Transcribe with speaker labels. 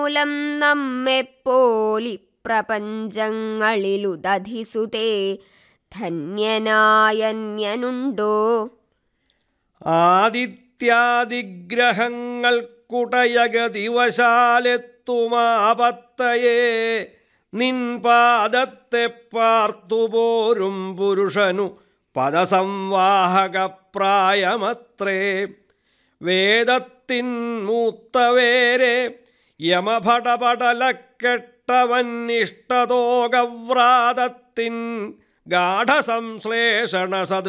Speaker 1: മൂലം നമ്മെപ്പോലി പ്രപഞ്ചങ്ങളിലുദധിസുതേ ധന്യനായന്യനുണ്ടോ
Speaker 2: ആദിത്യാദിഗ്രഹങ്ങൾ നിൻ പാദത്തെ പാർത്തുപോരും പുരുഷനു പദസംവാഹകപ്രായമത്രേ വേദത്തിൻ മൂത്തവേരെ യമഭടപടലക്കെട്ടവന്നിഷ്ടതോകവ്രാതത്തിൻ ഗാഠസംശ്ലേഷണ സദൃ